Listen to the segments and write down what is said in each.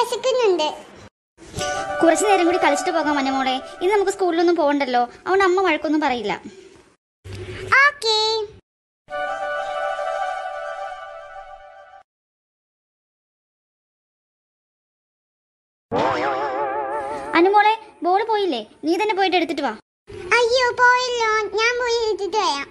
വിശക്കുന്നുണ്ട് കുറച്ചു നേരം കൂടി കളിച്ചിട്ട് പോകാം മനുമോളെ ഇന്ന് നമുക്ക് സ്കൂളിലൊന്നും പോകണ്ടല്ലോ അതുകൊണ്ട് അമ്മ വഴക്കൊന്നും പറയില്ല ഓക്കേ അനുമോളെ ബോൾ പോയില്ലേ നീ തന്നെ പോയിട്ട് എടുത്തിട്ട് വാ അയ്യോ പോയല്ലോ ഞാൻ പോയി എടുത്തിട്ട് വരാം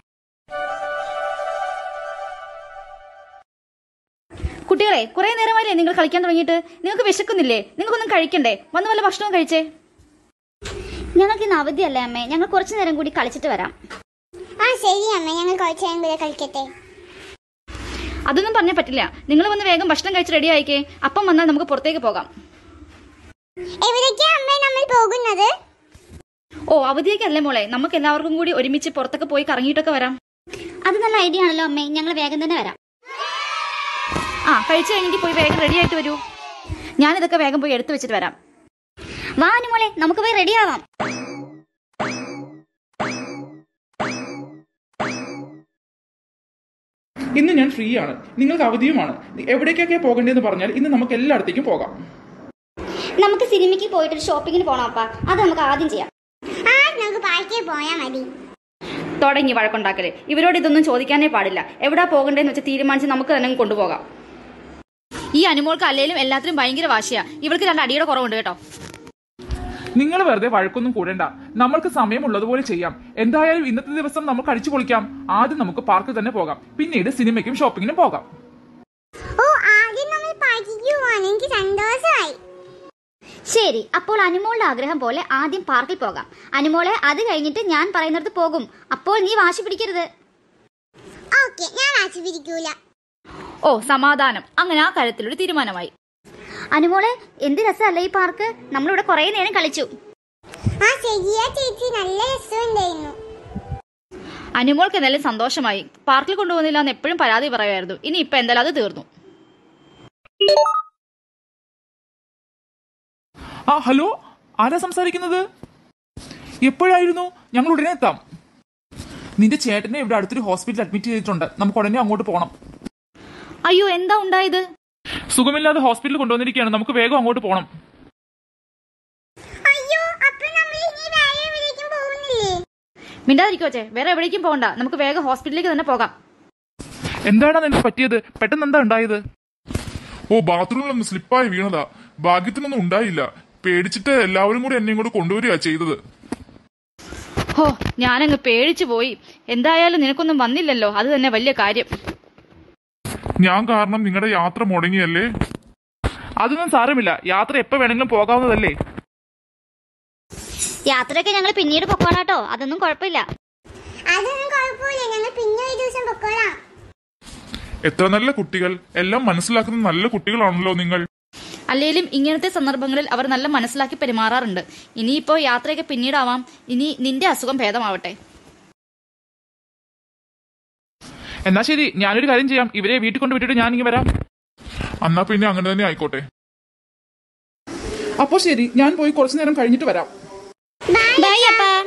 കുട്ടികളെ കുറെ നേരമായില്ലേ നിങ്ങൾ കളിക്കാൻ തുടങ്ങിയിട്ട് നിങ്ങൾക്ക് വിശക്കുന്നില്ലേ നിങ്ങൾക്കൊന്നും കഴിക്കണ്ടേ വന്ന് വല്ല ഭക്ഷണവും കഴിച്ചേ ഞങ്ങൾക്ക് ഇന്ന് അവധിയല്ലേ അമ്മേ ഞങ്ങൾ കുറച്ചു നേരം കൂടി കളിച്ചിട്ട് വരാം ആ ശരി അമ്മ ഞങ്ങൾ കുറച്ച് നേരം കൂടെ കളിക്കട്ടെ അതൊന്നും പറഞ്ഞാൽ പറ്റില്ല നിങ്ങൾ വന്ന് വേഗം ഭക്ഷണം കഴിച്ച് റെഡി ആയിക്കേ അപ്പം വന്നാൽ നമുക്ക് പുറത്തേക്ക് പോകാം എവിടേക്കാ അമ്മ നമ്മൾ പോകുന്നത് ഓ അവധിയൊക്കെയല്ലേ മോളെ നമുക്ക് എല്ലാവർക്കും കൂടി ഒരുമിച്ച് പുറത്തൊക്കെ പോയി കറങ്ങിയിട്ടൊക്കെ വരാം അത് നല്ല ഐഡിയ ആണല്ലോ അമ്മേ ഞങ്ങൾ വേഗം തന്നെ വരാം ആ കഴിച്ചു കഴിഞ്ഞിട്ട് പോയി വേഗം റെഡി ആയിട്ട് വരൂ ഞാനിതൊക്കെ വേഗം പോയി എടുത്തു വെച്ചിട്ട് വരാം വാ അനുമോളെ നമുക്ക് പോയി റെഡി ആവാം ഇന്ന് ഞാൻ ഫ്രീ ആണ് നിങ്ങൾക്ക് അവധിയുമാണ് എവിടേക്കൊക്കെ പോകേണ്ടതെന്ന് പറഞ്ഞാൽ ഇന്ന് നമുക്ക് എല്ലായിടത്തേക്കും പോകാം നമുക്ക് സിനിമയ്ക്ക് പോയിട്ട് ഒരു ഷോപ്പിങ്ങിന് പോകണം അപ്പാ അത് നമുക്ക് ആദ്യം ചെയ്യാം ആ നമുക്ക് പാർക്കിൽ പോയാൽ മതി തുടങ്ങി വഴക്കുണ്ടാക്കല് ഇവരോട് ഇതൊന്നും ചോദിക്കാനേ പാടില്ല എവിടാ പോകണ്ടേന്ന് വെച്ച് തീരുമാനിച്ച് നമുക്ക് തന്നെ അങ്ങ് കൊണ്ടുപോകാം ഈ അനുമോൾക്ക് അല്ലേലും എല്ലാത്തിനും ഭയങ്കര വാശിയാ ഇവൾക്ക് രണ്ട് അടിയുടെ കുറവുണ്ട് കേട്ടോ നിങ്ങൾ വെറുതെ വഴക്കൊന്നും കൂടണ്ട നമ്മൾക്ക് സമയമുള്ളതുപോലെ ചെയ്യാം എന്തായാലും ഇന്നത്തെ ദിവസം നമുക്ക് അടിച്ചു പൊളിക്കാം ആദ്യം നമുക്ക് പാർക്കിൽ തന്നെ പോകാം പിന്നീട് സിനിമയ്ക്കും ഷോപ്പിങ്ങിനും പോകാം ഓ ആദ്യം നമ്മൾ പാർക്കിക്ക് പോവാണ് എനിക്ക് സന്തോഷമായി ശരി അപ്പോൾ അനുമോളുടെ ആഗ്രഹം പോലെ ആദ്യം പാർക്കിൽ പോകാം അനുമോളെ അത് കഴിഞ്ഞിട്ട് ഞാൻ പറയുന്നിടത്ത് പോകും അപ്പോൾ നീ വാശി പിടിക്കരുത് ഓക്കെ ഞാൻ വാശി പിടിക്കൂല ഓ സമാധാനം അങ്ങനെ ആ കാര്യത്തിലൊരു തീരുമാനമായി അനുമോളെ എന്ത് രസമല്ലേ ഈ പാർക്ക് നമ്മളിവിടെ കുറേ നേരം കളിച്ചു ആ ശരിയാ ചേച്ചി നല്ല രസമുണ്ടായിരുന്നു അനുമോൾക്ക് എന്തായാലും സന്തോഷമായി പാർക്കിൽ കൊണ്ടുപോകുന്നില്ല എന്ന് എപ്പോഴും പരാതി പറയുമായിരുന്നു ഇനി ഇപ്പൊ എന്തായാലും അത് തീർന്നു ആ ഹലോ ആരാ സംസാരിക്കുന്നത് എപ്പോഴായിരുന്നു ഞങ്ങൾ ഉടനെ എത്താം നിന്റെ ചേട്ടനെ ഇവിടെ അടുത്തൊരു ഹോസ്പിറ്റലിൽ അഡ്മിറ്റ് ചെയ്തിട്ടുണ്ട് നമുക്ക് ഉടനെ അങ്ങോട്ട് പോകണം അയ്യോ എന്താ ഉണ്ടായത് സുഖമില്ലാതെ ഹോസ്പിറ്റലിൽ കൊണ്ടുവന്നിരിക്കുകയാണ് നമുക്ക് വേഗം അങ്ങോട്ട് പോകണം അയ്യോ അപ്പൊ നമ്മൾ ഇനി വേറെ എവിടേക്കും പോകുന്നില്ലേ മിണ്ടാതിരിക്കോച്ചേ വേറെ എവിടേക്കും പോകണ്ട നമുക്ക് വേഗം ഹോസ്പിറ്റലിലേക്ക് തന്നെ പോകാം എന്താണ് നിനക്ക് പറ്റിയത് പെട്ടെന്ന് എന്താ ഉണ്ടായത് ഓ ബാത്റൂമിലൊന്ന് സ്ലിപ്പായി വീണതാ ഭാഗ്യത്തിനൊന്നും ഉണ്ടായില്ല പേടിച്ചിട്ട് എല്ലാവരും കൂടി എന്നെയും കൂടെ കൊണ്ടുവരിക ചെയ്തത് ഹോ ഞാനങ്ങ് പേടിച്ചു പോയി എന്തായാലും നിനക്കൊന്നും വന്നില്ലല്ലോ അത് തന്നെ വലിയ കാര്യം ഞാൻ കാരണം നിങ്ങളുടെ യാത്ര മുടങ്ങിയല്ലേ അതൊന്നും സാരമില്ല യാത്ര എപ്പോ വേണമെങ്കിലും പോകാവുന്നതല്ലേ യാത്രയൊക്കെ ഞങ്ങൾ പിന്നീട് പൊക്കോളാട്ടോ അതൊന്നും കുഴപ്പമില്ല അതൊന്നും കുഴപ്പമില്ല ഞങ്ങൾ പിന്നെ ഒരു ദിവസം പൊക്കോളാം എത്ര നല്ല കുട്ടികൾ എല്ലാം മനസ്സിലാക്കുന്ന നല്ല കുട്ടികളാണല്ലോ നിങ്ങൾ അല്ലെങ്കിലും ഇങ്ങനത്തെ സന്ദർഭങ്ങളിൽ അവർ നല്ല മനസ്സിലാക്കി പെരുമാറാറുണ്ട് ഇനിയിപ്പോ യാത്രയൊക്കെ പിന്നീടാവാം ഇനി നിന്റെ അസുഖം ഭേദമാവട്ടെ എന്നാ ശരി ഞാനൊരു കാര്യം ചെയ്യാം ഇവരെ വീട്ടിൽ കൊണ്ട് വിട്ടിട്ട് ഞാൻ ഇങ്ങനെ വരാം എന്നാ പിന്നെ അങ്ങനെ തന്നെ ആയിക്കോട്ടെ അപ്പോ ശരി ഞാൻ പോയി കുറച്ചു നേരം കഴിഞ്ഞിട്ട് വരാം ബൈ അപ്പാ